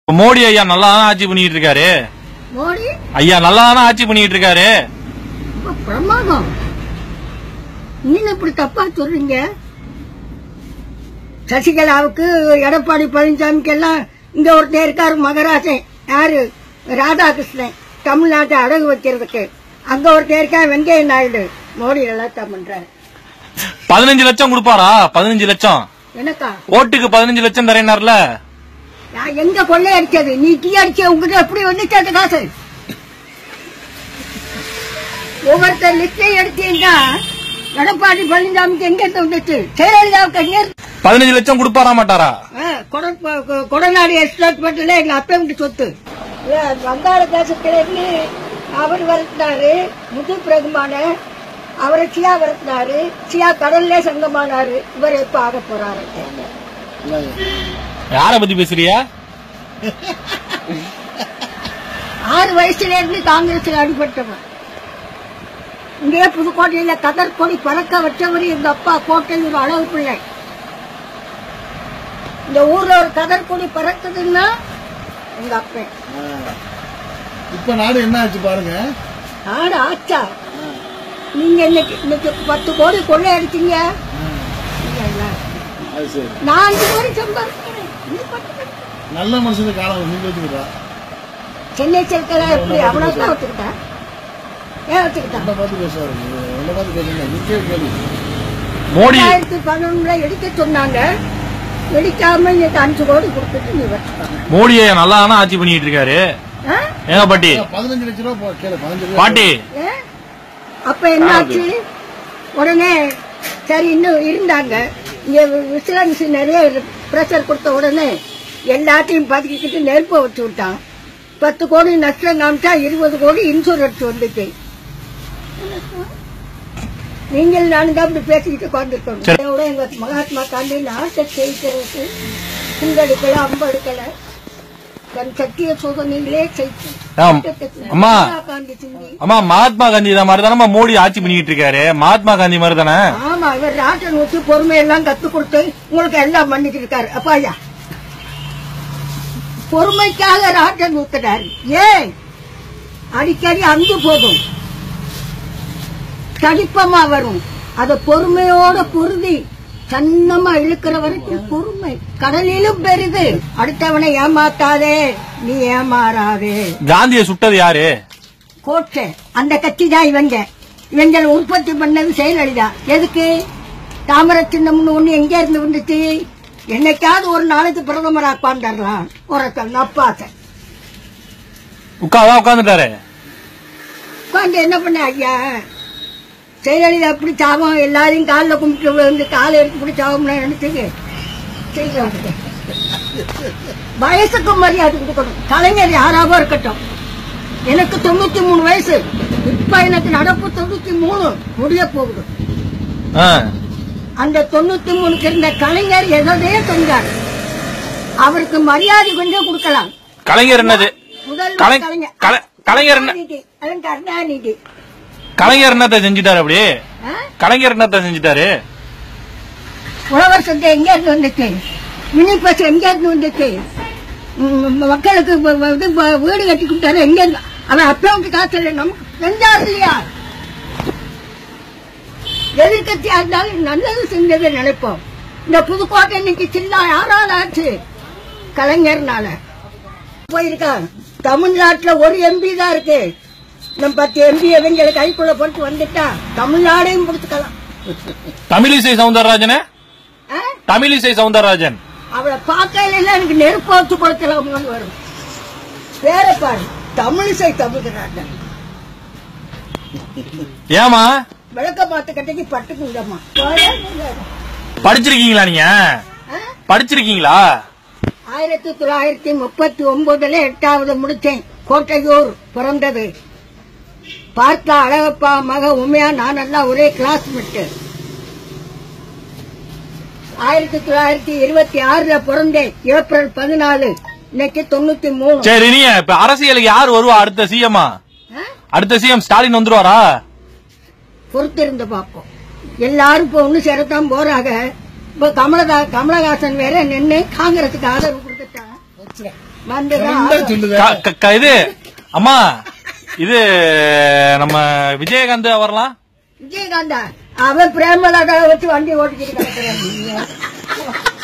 இப்ப மோடி ஐயா நல்லா தானே ஆட்சி பண்ணிட்டு இருக்காரு மோடி ஐயா நல்லா தானே ஆட்சி பண்ணிட்டு இருக்காரு ரொம்ப பிரமாதம் நீங்க இப்படி தப்பா சொல்றீங்க சசிகலாவுக்கு எடப்பாடி பழனிசாமிக்கு எல்லாம் இங்க ஒருத்தர் இருக்காரு மகராஜன் யாரு ராதாகிருஷ்ணன் தமிழ்நாட்டை அடகு வைக்கிறதுக்கு அங்க ஒருத்தர் இருக்கா வெங்கைய நாயுடு மோடி நல்லா தான் பண்றாரு பதினஞ்சு லட்சம் கொடுப்பாரா பதினஞ்சு லட்சம் எனக்கா ஓட்டுக்கு பதினஞ்சு லட்சம் தரேனார்ல நான் எங்க கொள்ளை அடிச்சது நீ டீ அடிச்ச உங்ககிட்ட எப்படி வந்துச்சு அந்த காசு ஒவ்வொருத்தர் லிஸ்டையும் எடுத்தீங்கன்னா எடப்பாடி பழனிசாமிக்கு எங்க இருந்து வந்துச்சு ஜெயலலிதாவுக்கு எங்க இருந்து- பதினஞ்சு லட்சம் கொடுப்பாரா மாட்டாரா ஆ, கொட- கொ- கொடநாடு எஸ்டேட்மெண்ட்ல எங்க அப்பா வீட்டு சொத்து இல்ல, வங்காள தேசத்துல இருந்து அவர் விரட்டினாரு முது பிரகுமான அவரை சியா விரட்டினாரு சியா கடல்லே சங்கமானாரு இவர் எப்ப ஆக போறாரு யார பத்தி பேசுறியா ஆறு வயசுல இருந்து காங்கிரஸ்ல அடிபட்டவன் இங்கே புதுக்கோட்டையில கதர் கொடி பறக்க வச்சவர் எங்க அப்பா கோட்டையில் ஒரு அளவு பிள்ளை இந்த ஊர்ல ஒரு கதர் கொடி பறக்குதுன்னா எங்க அப்பன் இப்ப நாடு என்ன ஆச்சு பாருங்க நாடு ஆச்சா நீங்க இன்னைக்கு இன்னைக்கு பத்து கோடி கொள்ளை அடிச்சீங்க இல்ல. அது சரி நான் அஞ்சு கோடி சம்பாதிக்கிறேன் நீ பத்து கோடி. நல்ல மனுஷனுக்கு காலம் நீங்க வச்சுக்கிறா சென்னை செல்கலா எப்படி அவனா தான் வச்சுக்கிட்டேன் ஏன் வச்சுக்கிட்டான் என்ன பார்த்து பேசுவாரு என்ன பார்த்து பேசுங்க நிச்சய கேள்வி மோடி ரெண்டாயிரத்தி பதினொன்னுல எடுக்க சொன்னாங்க எடுக்காம இன்னைக்கு அஞ்சு கோடி கொடுத்துட்டு நீ வச்சுக்கோங்க மோடி ஐயா நல்லா தானே ஆட்சி பண்ணிட்டு இருக்காரு ஆ? ஏங்க பாட்டி பதினஞ்சு லட்ச ரூபா போ- கேளு பதினஞ்சு ரூபா பாட்டி ஏ? அப்ப என்னாச்சு உடனே சரி இன்னும் இருந்தாங்க இங்க விசிலன்ஸ் நிறைய பிரஷர் கொடுத்த உடனே எல்லாத்தையும் பதுக்கிக்கிட்டு நெருப்ப வச்சு விட்டான் பத்து கோடி நஷ்டம் காமிச்சா இருபது கோடி இன்சூரன்ஸ் வந்துச்சு நீங்கள் நானும் தான் இப்படி பேசிக்கிட்டு உட்காந்துருக்கோம் சரி. விட எங்க மகாத்மா காந்தி நாட்டை ஜெயிக்கிறதுக்கு சிங்கடிக்கல அம்படுக்கல தன் சத்திய சோதனைகளே செய்து ஆம். அம்மா. இந்திரா காந்தி சிந்தி அம்மா மகாத்மா காந்தி தான் மாதிரி தானே மோடி ஆட்சி பண்ணிட்டு இருக்காரு மகாத்மா காந்தி மாதிரி தானே ஆமா இவர் ராட்டன் ஊற்றி பொறுமையெல்லாம் கத்து கொடுத்து உங்களுக்கு எல்லாம் பண்ணிட்டு இருக்காரு அப்பாயா பொறுமைக்காக ராட்டன் ஊத்துறாரு ஏன் அடிக்கடி அங்கு போகும் தடிப்பமா வரும் அத பொறுமையோட பொருதி சன்னமா இழுக்கிற வரைக்கும் பொறுமை கடலிலும் பெரிது அடுத்தவனை ஏமாத்தாதே நீ ஏமாறாதே காந்தியை சுட்டது யாரு கோட்சை அந்த கட்சி தான் இவங்க இவங்களை உற்பத்தி பண்ணது செயலளிதா எதுக்கு தாமர சின்னம்னு ஒண்ணு எங்க இருந்து வந்துச்சு என்னைக்காவது ஒரு நாளைக்கு பிரதமர் உட்காந்துடலாம் ஒரு நப்பாசை உட்காதான் உட்காந்துட்டாரு உட்காந்து என்ன பண்ண ஐயா செயலளிதா அப்படி சாவம் எல்லாரையும் காலில் கும்பிட்டு வந்து காலை எடுத்து பிடி சாவம்னு நினைச்சுங்க செய்யறாங்க வயசுக்கு மரியாதை கொடுக்கணும் கலைஞர் யாராவோ இருக்கட்டும் எனக்கு தொண்ணூத்தி மூணு வயசு இப்ப எனக்கு நடப்பு தொண்ணூத்தி மூணு முடிய போகுது ஆ. அந்த தொண்ணூத்தி மூணுக்கு இருந்த கலைஞர் எதே செஞ்சார் அவருக்கு மரியாதை கொஞ்சம் கொடுக்கலாம் கலைஞர் என்னது முதல் கலை- கலைஞர் கலை- கலைஞர் என்ன- கருணாநிதி. அவன் கருணாநிதி கலைஞர் என்னத்த செஞ்சுட்டாரு அப்படி ஆ? கலைஞர் என்னத்த செஞ்சுட்டாரு உழவர் சந்தை எங்க இருந்து வந்துச்சு மினி பஸ் எங்க இருந்து வந்துச்சு ம், மக்களுக்கு வ- வ- இது வ- வீடு கட்டி கொடுத்தாரு எங்க இருந்து அவன் அக்கௌண்ட் காசு இல்லை நமக்கு செஞ்சாரு இல்லையா எதிர்கட்சியா இருந்தாலும் நல்லது செஞ்சதை நினைப்போம் இந்த புதுக்கோட்டை இன்னைக்கு சின்ன யாரால ஆச்சு கலைஞர்னால போயிருக்கா தமிழ்நாட்டுல ஒரு எம்பி தான் இருக்கு நம்ம பத்து எம்பி எவங்களை கைக்குள்ள போட்டு வந்துட்டா தமிழ்நாடையும் கொடுத்துக்கலாம் தமிழிசை சவுந்தரராஜனே ஆ? தமிழிசை சவுந்தரராஜன் அவளை பார்க்கையில எல்லாம் எனக்கு நெருப்பு வச்சு கொடுக்கலாம்னு வரும் வேற பாரு தமிழிசை தமிழ்கிறாங்க ஏமா விளக்க பார்த்து கட்டைக்கு பட்டுக்கு விடமா படிச்சிருக்கீங்களா நீங்க படிச்சிருக்கீங்களா ஆயிரத்தி தொள்ளாயிரத்தி முப்பத்தி ஒன்பதுல எட்டாவது முடிச்சேன் கோட்டையூர் பிறந்தது பார்த்தா அழகப்பா மக உமையா நான் எல்லாம் ஒரே கிளாஸ்மேட் ஆயிரத்தி தொள்ளாயிரத்தி இருபத்தி ஆறுல பிறந்தேன் ஏப்ரல் பதினாலு இன்னைக்கு தொண்ணூத்தி மூணு சரி நீ இப்ப அரசியலுக்கு யார் வருவா அடுத்த சிஎம்மா ஆ? அடுத்த சிஎம் ஸ்டாலின் வந்துருவாரா பொறுத்திருந்து பார்ப்போம் எல்லாரும் இப்போ ஒண்ணு சேரத்தான் போறாங்க இப்ப கமலதா கமலஹாசன் வேற நின்னு காங்கிரசுக்கு ஆதரவு கொடுத்துட்டான் வந்துதான் கரெக்டா ஆகும். சொல்லுது க- க- க- இது அம்மா இது நம்ம விஜயகாந்த் அவர்லாம் விஜயகாந்தா அவன் பிரேமலதா வச்சு வண்டி ஓட்டிக்கிட்டு கிடக்குறான்